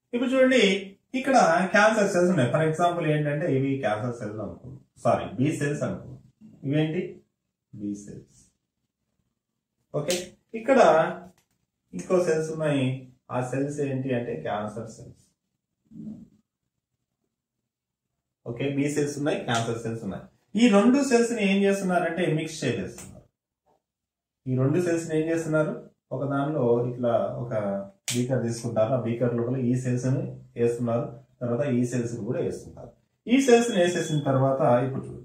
ఇప్పుడు చూడండి ఇక్కడ క్యాన్సర్ సెల్స్ ఉన్నాయి ఫర్ ఎగ్జాంపుల్ ఏంటంటే ఇవి క్యాన్సర్ సెల్స్ అనుకుందాం సారీ బి సెల్స్ అనుకుందాం ఇవేంటి బి సెల్స్ ఓకే ఇక్కడ ఇంకో సెల్స్ ఉన్నాయి ఆ సెల్స్ ఏంటి అంటే cancer cells okay B cells ఉన్నాయి క్యాన్సర్ సెల్స్ ఉన్నాయి ఈ రెండు సెల్స్ ని ఏం చేస్తున్నారంటే మిక్స్ చేసేస్తున్నారు ఈ రెండు సెల్స్ ని ఏం చేస్తున్నారు ఒక దానిలో ఇట్లా ఒక బీకర్ తీసుకుంటారు ఆ బీకర్ లోపల ఈ సెల్స్ ని వేస్తున్నారు తర్వాత ఈ సెల్స్ ని కూడా వేస్తున్నారు ఈ సెల్స్ ని వేసేసిన తర్వాత ఇప్పుడు చూడండి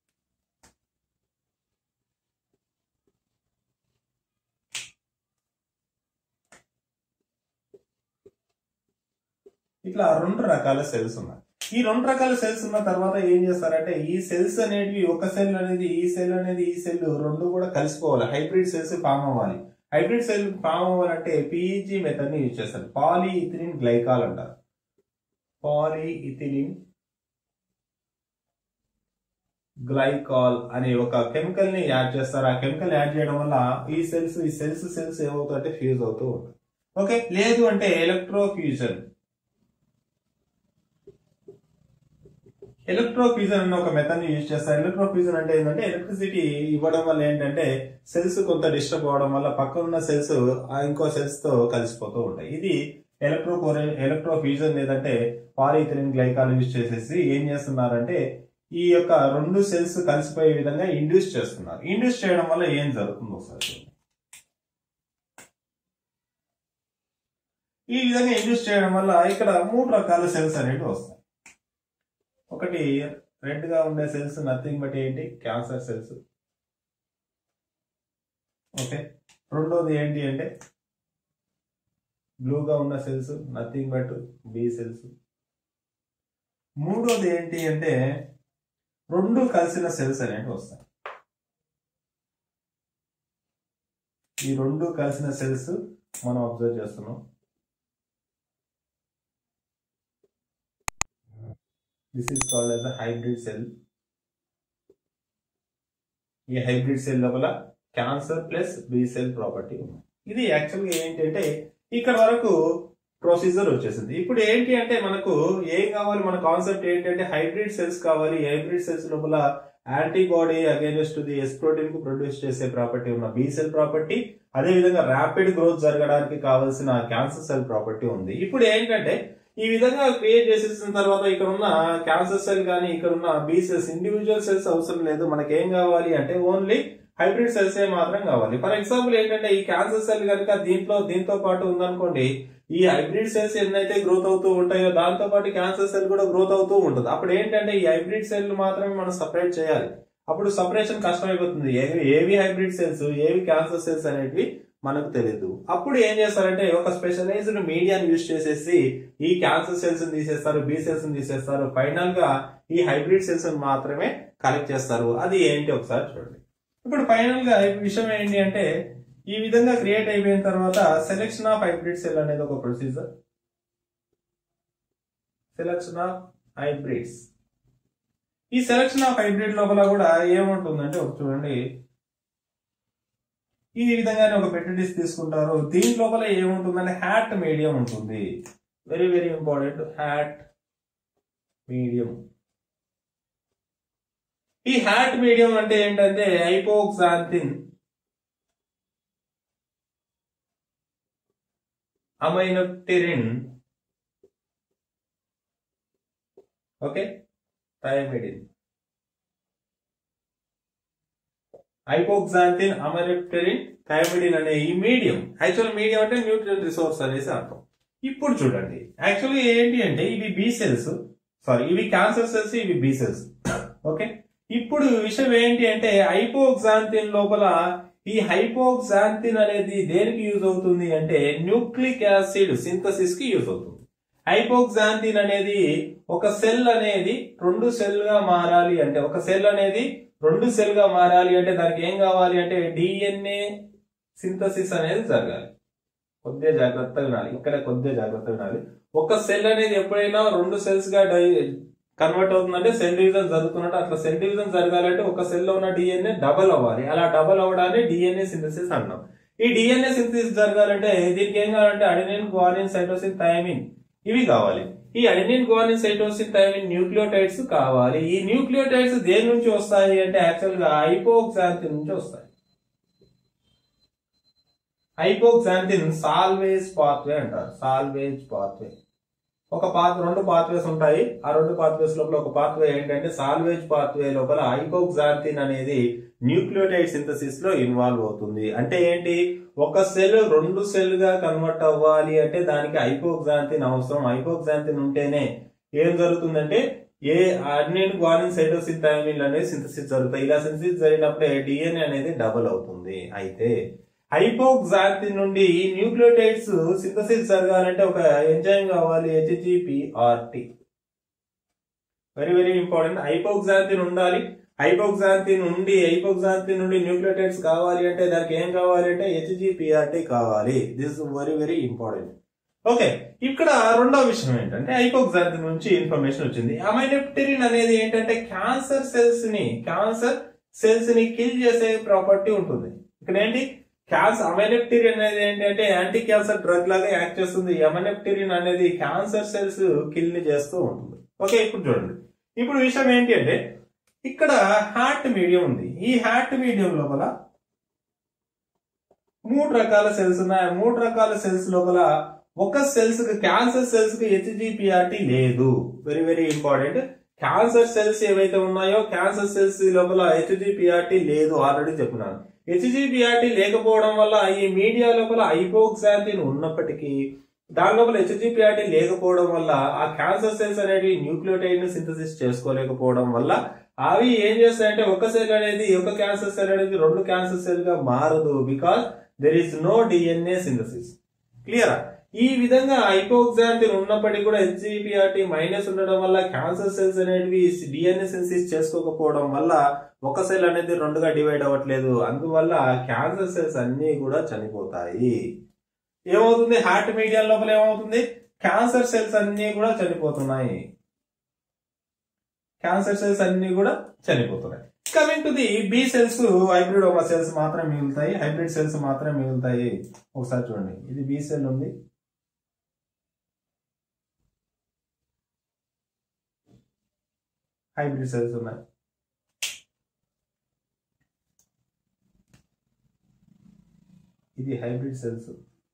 ఇట్లా రెండు రకాల సెల్స్ ఉన్నాయి ఈ రెండు రకాల సెల్స్ ఉన్న తర్వాత ఏం చేస్తారంటే ఈ సెల్స్ అనేటివి ఒక సెల్ అనేది ఈ సెల్ అనేది ఈ సెల్ రెండు కూడా కలిసిపోవాలి హైబ్రిడ్ సెల్స్ ఫామ్ అవ్వాలి హైబ్రిడ్ సెల్ ఫామ్ అవ్వాలంటే పిఈజీ మెథడ్ ని యూజ్ చేస్తారు పాలీ ఇథిలిన్ గ్లైకాల్ అంటారు పాలీ ఇథిలిన్ గ్లైకాల్ అనే ఒక కెమికల్ ని యాడ్ చేస్తారు ఆ కెమికల్ యాడ్ చేయడం వల్ల ఈ సెల్స్ ఈ సెల్స్ సెల్స్ ఏమవుతాయంటే ఫ్యూజ్ అవుతూ ఉంటాయి ఓకే లేదు అంటే ఎలక్ట్రోఫ్యూజన్ ఎలక్ట్రోఫ్యూజన్ అనే ఒక మెథడ్ ని యూజ్ చేస్తారు ఎలక్ట్రోఫ్యూజన్ అంటే ఏంటంటే ఎలక్ట్రిసిటీ ఇవ్వడం వల్ల ఏంటంటే సెల్స్ కొంత డిస్టర్బ్ అవడం వల్ల పక్కన ఉన్న సెల్స్ ఇంకో సెల్స్ తో కలిసిపోతూ ఉంటాయి ఇది ఎలక్ట్రో ఎలక్ట్రోఫ్యూజన్ లేదంటే పాలిథిలిన్ గ్లైకాల్ యూజ్ చేసేసి ఏం చేస్తున్నారంటే ఈ యొక్క రెండు సెల్స్ కలిసిపోయే విధంగా ఇండ్యూస్ చేస్తున్నారు ఇండ్యూస్ చేయడం వల్ల ఏం జరుగుతుందో ఒకసారి చూడండి. ఈ విధంగా ఇండ్యూస్ చేయడం వల్ల ఇక్కడ మూడు రకాల సెల్స్ అనేవి వస్తాయి ఒకటి రెడ్ గా ఉండే సెల్స్ నథింగ్ బట్ ఏంటి క్యాన్సర్ సెల్స్ ఓకే రెండోది ఏంటి అంటే బ్లూగా ఉన్న cells nothing but B cells మూడోది ఏంటి అంటే రెండు కలిసిన సెల్స్ అనేవి వస్తాయి ఈ రెండు కలిసిన సెల్స్ మనం అబ్జర్వ్ చేస్తున్నాం this is called as a hybrid cell ఈ హైబ్రిడ్ సెల్ లోపల cancer plus B cell property ఉంది ఇది యాక్చువల్గా ఏంటంటే ఇక్కడ వరకు ప్రొసీజర్ వచ్చేసింది ఇప్పుడు ఏంటి అంటే మనకు ఏం కావాలి మన కాన్సెప్ట్ ఏంటంటే హైబ్రిడ్ సెల్స్ కావాలి హైబ్రిడ్ సెల్స్ లోపల antibody against the S protein కు ప్రొడ్యూస్ చేసే ప్రాపర్టీ ఉన్న బి సెల్ ప్రాపర్టీ అదే విధంగా ర్యాపిడ్ గ్రోత్ జరగడానికి కావాల్సిన క్యాన్సర్ సెల్ ప్రాపర్టీ ఉంది ఇప్పుడు ఏంటంటే ఈ విధంగా క్రియేట్ చేసేసిన తర్వాత ఇక్కడ ఉన్న క్యాన్సర్ సెల్ కానీ ఇక్కడ ఉన్న బి సెల్స్ ఇండివిజువల్ సెల్స్ అవసరం లేదు మనకి ఏం కావాలి అంటే ఓన్లీ హైబ్రిడ్ సెల్స్ ఏ మాత్రం కావాలి ఫర్ ఎగ్జాంపుల్ ఏంటంటే ఈ క్యాన్సర్ సెల్ కనుక దీంట్లో దీంతో పాటు ఉందనుకోండి ఈ హైబ్రిడ్ సెల్స్ ఎన్నైతే గ్రోత్ అవుతూ ఉంటాయో దాంతో పాటు క్యాన్సర్ సెల్ కూడా గ్రోత్ అవుతూ ఉంటుంది అప్పుడు ఏంటంటే ఈ హైబ్రిడ్ సెల్ మాత్రమే మనం సపరేట్ చేయాలి అప్పుడు సపరేషన్ కష్టం అయిపోతుంది ఏవి ఏవి హైబ్రిడ్ సెల్స్ ఏవి క్యాన్సర్ సెల్స్ అనేవి మనకు తెలియదు అప్పుడు ఏం చేస్తారంటే ఒక స్పెషలైజ్డ్ మీడియాని యూజ్ చేసేసి ఈ క్యాన్సర్ సెల్స్ తీసేస్తారు బి సెల్స్ తీసేస్తారు ఫైనల్ గా ఈ హైబ్రిడ్ సెల్స్ మాత్రమే కలెక్ట్ చేస్తారు అది ఏంటి ఒకసారి చూడండి ఇప్పుడు ఫైనల్ గా విషయం ఏంటి అంటే ఈ విధంగా క్రియేట్ అయిపోయిన తర్వాత సెలెక్షన్ ఆఫ్ హైబ్రిడ్ సెల్ అనేది ఒక ప్రొసీజర్ సెలెక్షన్ ఆఫ్ హైబ్రిడ్స్ ఈ సెలెక్షన్ ఆఫ్ హైబ్రిడ్ లోపల కూడా ఏముంటుందంటే ఒక చూడండి ఈ విధంగానే ఒక పెట్టిడిస్ తీసుకుంటారు దీని లోపల ఏముంటుందంటే హ్యాట్ మీడియం ఉంటుంది very very important HAT medium ఈ హ్యాట్ మీడియం అంటే ఏంటంటే hypoxanthine aminopterin okay thymidine hypoxanthine aminopterin thymidine అనే ఈ మీడియం యాక్చువల్ మీడియం అంటే న్యూట్రియన్ రిసోర్స్ అనేసి అర్థం ఇప్పుడు చూడండి యాక్చువల్లీ ఏంటి అంటే ఇవి బి సెల్స్ సారీ ఇవి క్యాన్సర్ సెల్స్ ఇవి బి సెల్స్ ఓకే ఇప్పుడు విషయం ఏంటి అంటే హైపోక్సాంతిన్ లోపల ఈ హైపోక్సాంతిన్ అనేది దేనికి యూజ్ అవుతుంది అంటే న్యూక్లిక్ యాసిడ్ సింథసిస్ కి యూజ్ అవుతుంది హైపోక్సాంతిన్ అనేది ఒక సెల్ అనేది రెండు సెల్ గా మారాలి అంటే ఒక సెల్ అనేది రెండు సెల్ గా మారాలి అంటే దానికి ఏం కావాలి అంటే డిఎన్ఏ సింథసిస్ అనేది జరగాలి కొద్దిగా జాగ్రత్తగా వినాలి ఇక్కడ కొద్దిగా జాగ్రత్తగా వినాలి ఒక సెల్ అనేది ఎప్పుడైనా రెండు సెల్స్ గా కన్వర్ట్ అవుతుందంటే సెల్ డివిజన్ జరుగుతున్నట్టు అట్లా సెల్ డివిజన్ జరగాలంటే ఒక సెల్ లో ఉన్న డిఎన్ఏ డబల్ అవ్వాలి అలా డబల్ అవ్వడాన్ని డిఎన్ఏ సింథసిస్ అంటాం ఈ డిఎన్ఏ సింథసిస్ జరగాలంటే దీనికి ఏం కావాలంటే అడినిన్ గ్వానిన్ సైటోసిన్ థైమిన్ ఇవి కావాలి ఈ adenine guanine cytosine thymine nucleotides కావాలి ఈ న్యూక్లియోటైడ్స్ దేని నుంచి వస్తాయి అంటే యాక్చువల్ గా హైపోక్సాంతిన్ నుంచి వస్తాయి హైపోక్సాంతిన్ సాల్వేజ్ పాత్వే అంటారు సాల్వేజ్ పాత్వే ఒక పాత్ రెండు పాత్వేస్ ఉంటాయి ఆ రెండు పాత్వేస్ లోపల ఒక పాత్వే ఏంటంటే సాల్వేజ్ పాత్వే లోపల హైపోక్సాంతిన్ అనేది న్యూక్లియోటైడ్ సింథసిస్ లో ఇన్వాల్వ్ అవుతుంది అంటే ఏంటి ఒక సెల్ రెండు సెల్ గా కన్వర్ట్ అవ్వాలి అంటే దానికి హైపోక్సాంతిన్ అవసరం హైపోక్సాంతిన్ ఉంటేనే ఏం జరుగుతుందంటే ఏ అడ్నిన్ గ్వానిన్ సైటోసిన్ థైమిన్ అనేది సింథసిస్ జరుగుతాయి ఇలా సింథసిస్ జరిగినప్పుడే డిఎన్ఏ అనేది డబుల్ అవుతుంది అయితే హైపోక్సాంతిన్ నుండి న్యూక్లియోటైడ్స్ సింథసిస్ జరగాలంటే ఒక ఎంజైమ్ కావాలి HGPRT very very important hypoxanthine ఉండాలి హైపోక్సాంతిన్ నుండి హైపోక్సాంతిన్ నుండి న్యూక్లియోటైడ్స్ కావాలి అంటే దానికి ఏం కావాలి అంటే హెచ్జిపిఆర్టీ కావాలి this very very important okay ఇక్కడ రెండో విషయం ఏంటంటే హైపోక్సాంతిన్ నుంచి ఇన్ఫర్మేషన్ వచ్చింది అమైనెప్టెరిన్ అనేది ఏంటంటే క్యాన్సర్ సెల్స్ ని క్యాన్సర్ సెల్స్ ని కిల్ చేసే ప్రాపర్టీ ఉంటుంది ఇక్కడ ఏంటి క్యాన్సర్ అమైనెప్టెరిన్ అనేది ఏంటంటే యాంటీ క్యాన్సర్ డ్రగ్ లాగా యాక్ట్ చేస్తుంది అమైనెప్టెరిన్ అనేది క్యాన్సర్ సెల్స్ కిల్ ని చేస్తూ ఉంటుంది ఓకే ఇప్పుడు చూడండి ఇప్పుడు విషయం ఏంటి అంటే ఇక్కడ హార్ట్ మీడియం ఉంది ఈ హార్ట్ మీడియం లోపల మూడు రకాల సెల్స్ ఉన్నాయి ఆ మూడు రకాల సెల్స్ లోపల ఒక సెల్స్ కి క్యాన్సర్ సెల్స్ కి హెచ్జిపిఆర్టీ లేదు very very important cancer cells ఏవైతే ఉన్నాయో క్యాన్సర్ సెల్స్ లోపల హెచ్జిపిఆర్టీ లేదు ఆల్రెడీ చెప్పినాను హెచ్జిపిఆర్టీ లేకపోవడం వల్ల ఈ మీడియా లోపల హైపోక్సాంతిన్ ఉన్నప్పటికీ దాని లోపల హెచ్జిపిఆర్టీ లేకపోవడం వల్ల ఆ క్యాన్సర్ సెల్స్ అనేవి న్యూక్లియోటైడ్ ని సింథసిస్ చేసుకోలేకపోవడం వల్ల అవి ఏం చేస్తాయంటే ఒక సెల్ అనేది ఒక క్యాన్సర్ సెల్ అనేది రెండు క్యాన్సర్ సెల్ గా మారదు because there is no DNA synthesis క్లియరా ఈ విధంగా హైపోక్సాంతిన్ ఉన్నప్పటికీ కూడా హెచ్జిపిఆర్టీ మైనస్ ఉండడం వల్ల క్యాన్సర్ సెల్స్ అనేవి డిఎన్ఏ సింథసిస్ చేసుకోకపోవడం వల్ల ఒక సెల్ అనేది రెండుగా డివైడ్ అవ్వట్లేదు అందువల్ల క్యాన్సర్ సెల్స్ అన్ని కూడా చనిపోతాయి ఏమవుతుంది హార్ట్ మీడియం లోపల ఏమవుతుంది క్యాన్సర్ సెల్స్ అన్ని కూడా చనిపోతున్నాయి క్యాన్సర్ సెల్స్ అన్ని కూడా చనిపోతున్నాయి coming to the B cells hybrid ఒక సెల్స్ మాత్రమే మిగులుతాయి హైబ్రిడ్ సెల్స్ మాత్రమే మిగులుతాయి ఒకసారి చూడండి ఇది బి సెల్ ఉంది హైబ్రిడ్ సెల్స్ ఉన్నాయి ఇది హైబ్రిడ్ సెల్స్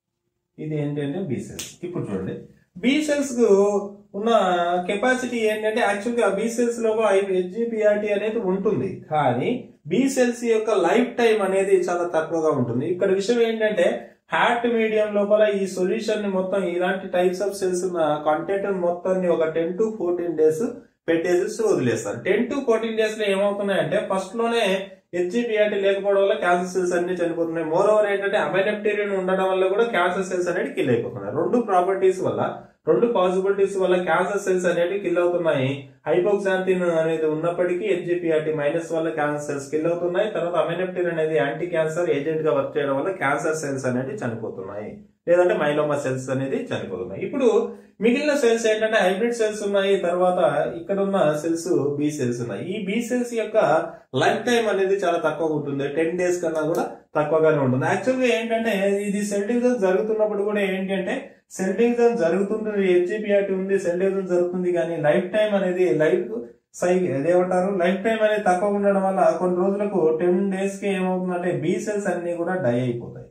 ఇది ఏంటంటే బి సెల్స్ ఇప్పుడు చూడండి బి సెల్స్ కు ఉన్న కెపాసిటీ ఏంటంటే యాక్చువల్ గా బి సెల్స్ లో హెచ్జిపిఆర్టీ అనేది ఉంటుంది కానీ బి సెల్స్ యొక్క లైఫ్ టైం అనేది చాలా తక్కువగా ఉంటుంది ఇక్కడ విషయం ఏంటంటే హార్ట్ మీడియం లోపల ఈ సొల్యూషన్ ని మొత్తం ఇలాంటి టైప్స్ ఆఫ్ సెల్స్ ఉన్న కంటెంట్ మొత్తాన్ని ఒక టెన్ టు ఫోర్టీన్ డేస్ పెట్టేసి వదిలేస్తారు టెన్ టు ఫోర్టీన్ డేస్ లో ఏమవుతున్నాయంటే ఫస్ట్ లోనే హెచ్జిపిఆర్టీ లేకపోవడం వల్ల క్యాన్సర్ సెల్స్ అన్ని చనిపోతున్నాయి మోర్ ఓవర్ ఏంటంటే అమైనెప్టేరియన్ ఉండడం వల్ల కూడా క్యాన్సర్ సెల్స్ అనేది కిల్ అయిపోతున్నాయి రెండు ప్రాపర్టీస్ వల్ల రెండు పాసిబిలిటీస్ వల్ల క్యాన్సర్ సెల్స్ అనేవి కిల్ అవుతున్నాయి హైపోక్సాంతిన్ అనేది ఉన్నప్పటికీ హెచ్జిపిఆర్టీ మైనస్ వల్ల క్యాన్సర్ సెల్స్ కిల్ అవుతున్నాయి తర్వాత అమైనెప్టిన్ అనేది యాంటీ క్యాన్సర్ ఏజెంట్ గా వర్క్ చేయడం వల్ల క్యాన్సర్ సెల్స్ అనేవి చనిపోతున్నాయి లేదంటే మైలోమా సెల్స్ అనేది చనిపోతున్నాయి ఇప్పుడు మిగిలిన సెల్స్ ఏంటంటే హైబ్రిడ్ సెల్స్ ఉన్నాయి తర్వాత ఇక్కడ ఉన్న సెల్స్ బి సెల్స్ ఉన్నాయి ఈ బి సెల్స్ యొక్క లైఫ్ టైం అనేది చాలా తక్కువగా ఉంటుంది టెన్ డేస్ కన్నా కూడా తక్కువగానే ఉంటుంది యాక్చువల్గా ఏంటంటే ఇది సెల్ డివిజన్ జరుగుతున్నప్పుడు కూడా ఏంటంటే సెల్ డివిజన్ జరుగుతుంది హెచ్జిపిఆర్టీ ఉంది సెల్ డివిజన్ జరుగుతుంది కానీ లైఫ్ టైం అనేది లైఫ్ సై అదేమంటారు లైఫ్ టైం అనేది తక్కువ ఉండడం వల్ల కొన్ని రోజులకు టెన్ డేస్ కి ఏమవుతుందంటే బి సెల్స్ అన్ని కూడా డై అయిపోతాయి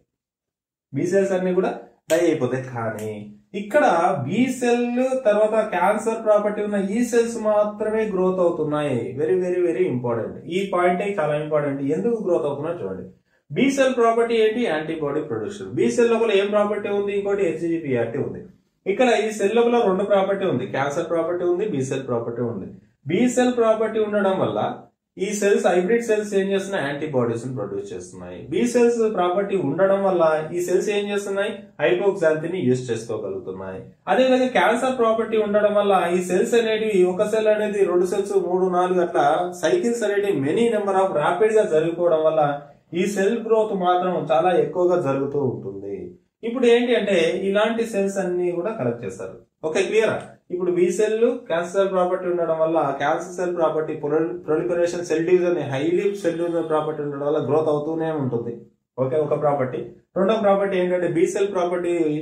బి సెల్స్ అన్ని కూడా డై అయిపోతాయి కానీ ఇక్కడ బి సెల్ తర్వాత క్యాన్సర్ ప్రాపర్టీ ఉన్న ఈ సెల్స్ మాత్రమే గ్రోత్ అవుతున్నాయి వెరీ వెరీ వెరీ ఇంపార్టెంట్ ఈ పాయింట్ చాలా ఇంపార్టెంట్ ఎందుకు గ్రోత్ అవుతున్నాయో చూడండి బి సెల్ ప్రాపర్టీ ఏంటి యాంటీబాడీ ప్రొడక్షన్ బి సెల్ లోపల ఏం ప్రాపర్టీ ఉంది ఇంకోటి హెచ్జిపిఆర్టీ ఉంది ఇక్కడ ఈ సెల్ లోపల రెండు ప్రాపర్టీ ఉంది క్యాన్సర్ ప్రాపర్టీ ఉంది బి సెల్ ప్రాపర్టీ ఉంది బి సెల్ ప్రాపర్టీ ఉండడం వల్ల ఈ సెల్స్ హైబ్రిడ్ సెల్స్ ఏం చేస్తున్నాయి యాంటీబాడీస్ ప్రొడ్యూస్ చేస్తున్నాయి బి సెల్స్ ప్రాపర్టీ ఉండడం వల్ల ఈ సెల్స్ ఏం చేస్తున్నాయి హైపోక్సాంతిని యూజ్ చేసుకోగలుగుతున్నాయి అదేవిధంగా క్యాన్సర్ ప్రాపర్టీ ఉండడం వల్ల ఈ సెల్స్ అనేటివి ఒక సెల్ అనేది రెండు సెల్స్ మూడు నాలుగు అట్లా సైకిల్స్ అనేటివి మెనీ నెంబర్ ఆఫ్ ర్యాపిడ్ గా జరిగిపోవడం వల్ల ఈ సెల్ గ్రోత్ మాత్రం చాలా ఎక్కువగా జరుగుతూ ఉంటుంది ఇప్పుడు ఏంటి అంటే ఇలాంటి సెల్స్ అన్ని కూడా కలెక్ట్ చేస్తారు ఓకే క్లియరా ఇప్పుడు బి సెల్ క్యాన్సర్ ప్రాపర్టీ ఉండడం వల్ల cancer cell property proliferation cell division highly cell division property ఉండడం వల్ల గ్రోత్ అవుతూనే ఉంటుంది ఓకే ఒక ప్రాపర్టీ రెండో ప్రాపర్టీ ఏంటంటే బి సెల్ ప్రాపర్టీ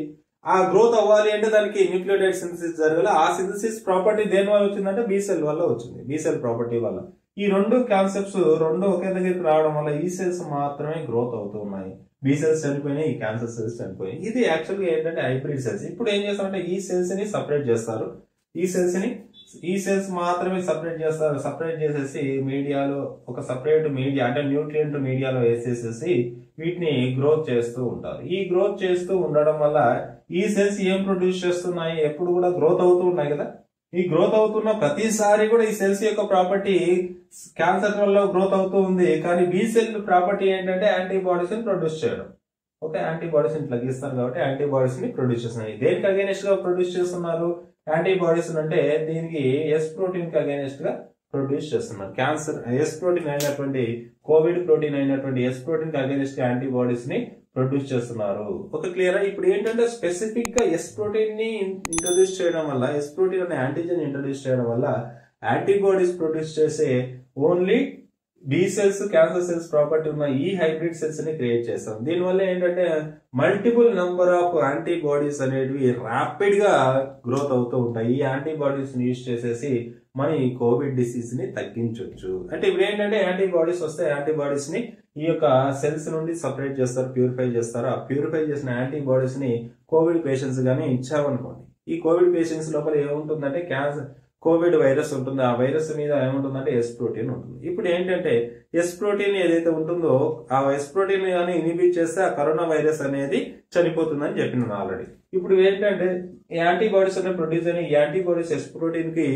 ఆ గ్రోత్ అవ్వాలి అంటే దానికి న్యూక్లియోటైడ్ సింథసిస్ జరగాలి ఆ సింథసిస్ ప్రాపర్టీ దేని వల్ల వచ్చిందంటే బీ సెల్ వల్ల వచ్చింది బీ సెల్ ప్రాపర్టీ వల్ల ఈ రెండు కాన్సెప్ట్స్ రెండు ఒకే దగ్గరికి రావడం వల్ల ఈ సెల్స్ మాత్రమే గ్రోత్ అవుతూ ఉన్నాయి బీ సెల్స్ చనిపోయినాయి ఈ క్యాన్సర్ సెల్స్ చనిపోయినాయి ఇది యాక్చువల్గా ఏంటంటే హైబ్రిడ్ సెల్స్ ఇప్పుడు ఏం చేస్తామంటే ఈ సెల్స్ ని సపరేట్ చేస్తారు ఈ సెల్స్ ని ఈ సెల్స్ మాత్రమే సపరేట్ చేస్తారు సపరేట్ చేసేసి మీడియాలో ఒక సపరేట్ మీడియా అంటే న్యూట్రియంట్ మీడియాలో వేసేసేసి వీటిని గ్రోత్ చేస్తూ ఉంటారు ఈ గ్రోత్ చేస్తూ ఉండడం వల్ల ఈ సెల్స్ ఏం ప్రొడ్యూస్ చేస్తున్నాయి ఎప్పుడు కూడా గ్రోత్ అవుతూ ఉన్నాయి కదా ఈ గ్రోత్ అవుతున్న ప్రతిసారి కూడా ఈ సెల్స్ యొక్క ప్రాపర్టీ క్యాన్సర్ వల్ల గ్రోత్ అవుతూ ఉంది కానీ బి సెల్ ప్రాపర్టీ ఏంటంటే యాంటీబాడీస్ ని ప్రొడ్యూస్ చేయడం ఓకే యాంటీబాడీస్ ని తగ్గిస్తారు కాబట్టి యాంటీబాడీస్ ని ప్రొడ్యూస్ చేస్తున్నాయి దేనికి అగేనెస్ట్ గా ప్రొడ్యూస్ చేస్తున్నారు యాంటీబాడీస్ అంటే దీనికి ఎస్ ప్రోటీన్ కి అగేనెస్ట్ గా ప్రొడ్యూస్ చేస్తున్నారు క్యాన్సర్ ఎస్ ప్రోటీన్ అయినటువంటి కోవిడ్ ప్రోటీన్ అయినటువంటి ఎస్ ప్రోటీన్ కి అగేనెస్ట్ యాంటీబాడీస్ ని ప్రొడ్యూస్ చేస్తున్నారు ఒక క్లియర్ ఇప్పుడు ఏంటంటే స్పెసిఫిక్ గా ఎస్ ప్రోటీన్ ని ఇంట్రొడ్యూస్ చేయడం వల్ల ఎస్ ప్రోటీన్ అనే యాంటీజెన్ ఇంట్రొడ్యూస్ చేయడం వల్ల యాంటీబాడీస్ ప్రొడ్యూస్ చేసే only B cells cancer cells property ఉన్న ఈ హైబ్రిడ్ సెల్స్ ని క్రియేట్ చేస్తాం దీనివల్ల ఏంటంటే మల్టిపుల్ నంబర్ ఆఫ్ యాంటీబాడీస్ అనేటివి ర్యాపిడ్ గా గ్రోత్ అవుతూ ఉంటాయి ఈ యాంటీబాడీస్ ని యూజ్ చేసేసి మన ఈ కోవిడ్ డిసీజ్ ని తగ్గించవచ్చు అంటే ఇప్పుడు ఏంటంటే యాంటీబాడీస్ వస్తే యాంటీబాడీస్ ని ఈ యొక్క సెల్స్ నుండి సపరేట్ చేస్తారు ప్యూరిఫై చేస్తారు ఆ ప్యూరిఫై చేసిన యాంటీబాడీస్ ని కోవిడ్ పేషెంట్స్ గానీ ఇచ్చామనుకోండి ఈ కోవిడ్ పేషెంట్స్ లోపల ఏముంటుందంటే క్యాన్సర్ కోవిడ్ వైరస్ ఉంటుంది ఆ వైరస్ మీద ఏముంటుందంటే ఎస్ ప్రోటీన్ ఉంటుంది ఇప్పుడు ఏంటంటే ఎస్ ప్రోటీన్ ఏదైతే ఉంటుందో ఆ ఎస్ ప్రోటీన్ కానీ ఇనిబిట్ చేస్తే ఆ కరోనా వైరస్ అనేది చనిపోతుందని చెప్పినాను ఆల్రెడీ ఇప్పుడు ఏంటంటే యాంటీబాడీస్ అనేవి ప్రొడ్యూస్ అయిన యాంటీబాడీస్ ఎస్ ప్రోటీన్ కి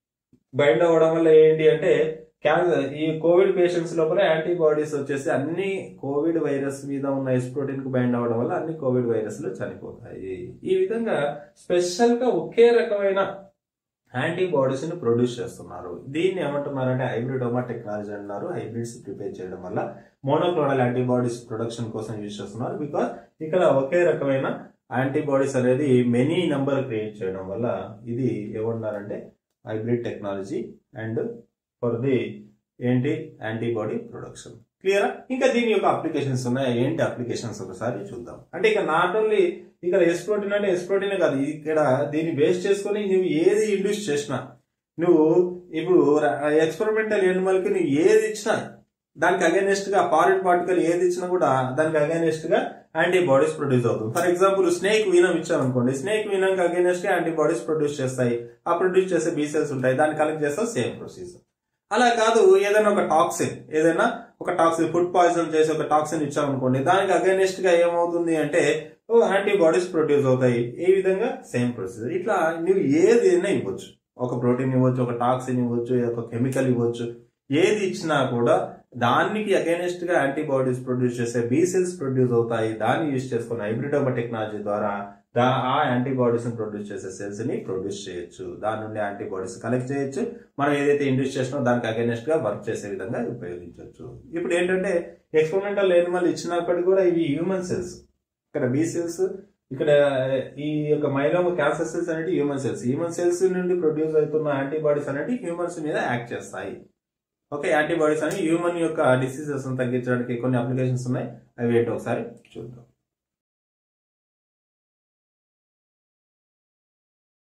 బైండ్ అవ్వడం వల్ల ఏంటి అంటే క్యాన్సర్ ఈ కోవిడ్ పేషెంట్స్ లోపల యాంటీబాడీస్ వచ్చేసి అన్ని కోవిడ్ వైరస్ మీద ఉన్న ఎస్ ప్రోటీన్ కు బైండ్ అవ్వడం వల్ల అన్ని కోవిడ్ వైరస్లు చనిపోతాయి ఈ విధంగా స్పెషల్ గా ఒకే రకమైన యాంటీబాడీస్ ని ప్రొడ్యూస్ చేస్తున్నారు దీన్ని ఏమంటున్నారంటే హైబ్రిడోమా టెక్నాలజీ అంటున్నారు హైబ్రిడ్స్ ప్రిపేర్ చేయడం వల్ల మోనోక్లోనల్ యాంటీబాడీస్ ప్రొడక్షన్ కోసం యూజ్ చేస్తున్నారు బికాస్ ఇక్కడ ఒకే రకమైన యాంటీబాడీస్ అనేది మెనీ నంబర్ క్రియేట్ చేయడం వల్ల ఇది ఏమంటున్నారంటే hybrid technology and for the ఏంటి యాంటీబాడీ ప్రొడక్షన్ క్లియరా ఇంకా దీని యొక్క అప్లికేషన్స్ ఉన్నాయి ఏంటి అప్లికేషన్స్ ఒకసారి చూద్దాం అంటే ఇక నాట్ ఓన్లీ ఇక్కడ ఎస్ ప్రోటీన్ అంటే ఎస్ ప్రోటీన్ కాదు ఇక్కడ దీన్ని బేస్ చేసుకొని నువ్వు ఏది ఇండ్యూస్ చేసినా నువ్వు ఇప్పుడు ఎక్స్పెరిమెంటల్ ఎనిమల్ కి నువ్వు ఏది ఇచ్చినా దానికి అగైనెస్ట్ గా ఫారిన్ పార్టికల్ ఏది ఇచ్చినా కూడా దానికి అగైనెస్ట్ గా యాంటీబాడీస్ ప్రొడ్యూస్ అవుతుంది ఫర్ ఎగ్జాంపుల్ స్నేక్ వీనం ఇచ్చామనుకోండి స్నేక్ వీనం కి అగైనెస్ట్ గా యాంటీబాడీస్ ప్రొడ్యూస్ చేస్తాయి ఆ ప్రొడ్యూస్ చేసే బీ సెల్స్ ఉంటాయి దాన్ని కలెక్ట్ చేస్తే సేమ్ ప్రొసీజర్ అలా కాదు ఏదైనా ఒక టాక్సిన్ ఏదైనా ఒక టాక్సిన్ ఫుడ్ పాయిజన్ చేసి ఒక టాక్సిన్ ఇచ్చామనుకోండి దానికి అగైనెస్ట్ గా ఏమవుతుంది అంటే యాంటీబాడీస్ ప్రొడ్యూస్ అవుతాయి ఈ విధంగా సేమ్ ప్రొసీజర్ ఇట్లా నువ్వు ఏదైనా ఇవ్వచ్చు ఒక ప్రోటీన్ ఇవ్వచ్చు ఒక టాక్సిన్ ఇవ్వచ్చు ఒక కెమికల్ ఇవ్వచ్చు ఏది ఇచ్చినా కూడా దానికి అగైనెస్ట్ గా యాంటీబాడీస్ ప్రొడ్యూస్ చేసే బీ సెల్స్ ప్రొడ్యూస్ అవుతాయి దాన్ని యూజ్ చేసుకున్న హైబ్రిడోమా టెక్నాలజీ ద్వారా దా ఆ యాంటీబాడీస్ ని ప్రొడ్యూస్ చేసే సెల్స్ ని ప్రొడ్యూస్ చేయొచ్చు దాని నుండి యాంటీబాడీస్ కలెక్ట్ చేయొచ్చు మనం ఏదైతే ఇండ్యూస్ చేసినో దానికి అగైనెస్ట్ గా వర్క్ చేసే విధంగా ఉపయోగించవచ్చు ఇప్పుడు ఏంటంటే ఎక్స్పెరిమెంటల్ ఎనిమల్ ఇచ్చినప్పటికీ కూడా ఇవి హ్యూమన్ సెల్స్ ఇక్కడ బీ సెల్స్ ఇక్కడ ఈ యొక్క మైలోమ క్యాన్సర్ సెల్స్ అనేవి హ్యూమన్ సెల్స్ హ్యూమన్ సెల్స్ నుండి ప్రొడ్యూస్ అవుతున్న యాంటీబాడీస్ అనేవి హ్యూమన్స్ మీద యాక్ట్ చేస్తాయి ఓకే యాంటీబాడీస్ అనేవి హ్యూమన్ యొక్క డిసీజెస్ తగ్గించడానికి కొన్ని అప్లికేషన్స్ ఉన్నాయి అవి ఏంటో ఒకసారి చూద్దాం